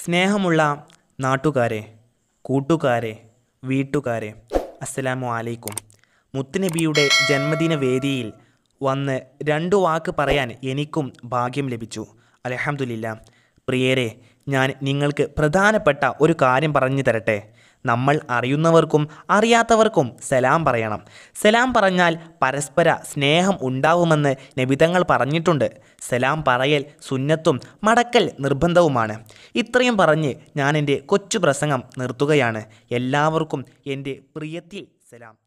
സ്നേഹമുള്ള നാട്ടുകാരെ കൂട്ടുകാരെ വീട്ടുകാരെ അസ്സലാമു അലൈക്കും മുത്തുനബിയുടെ ജന്മദിന വേദിയിൽ വന്ന് രണ്ടു വാക്ക് പറയാൻ എനിക്കും ഭാഗ്യം ലഭിച്ചു അലഹമുല്ല പ്രിയരെ ഞാൻ നിങ്ങൾക്ക് പ്രധാനപ്പെട്ട ഒരു കാര്യം പറഞ്ഞു തരട്ടെ നമ്മൾ അറിയുന്നവർക്കും അറിയാത്തവർക്കും സലാം പറയണം സലാം പറഞ്ഞാൽ പരസ്പര സ്നേഹം ഉണ്ടാവുമെന്ന് നബിതങ്ങൾ പറഞ്ഞിട്ടുണ്ട് സലാം പറയൽ സുന്നത്തും മടക്കൽ നിർബന്ധവുമാണ് ഇത്രയും പറഞ്ഞ് ഞാൻ എൻ്റെ കൊച്ചു പ്രസംഗം നിർത്തുകയാണ് എല്ലാവർക്കും എൻ്റെ പ്രിയത്തിൽ സലാം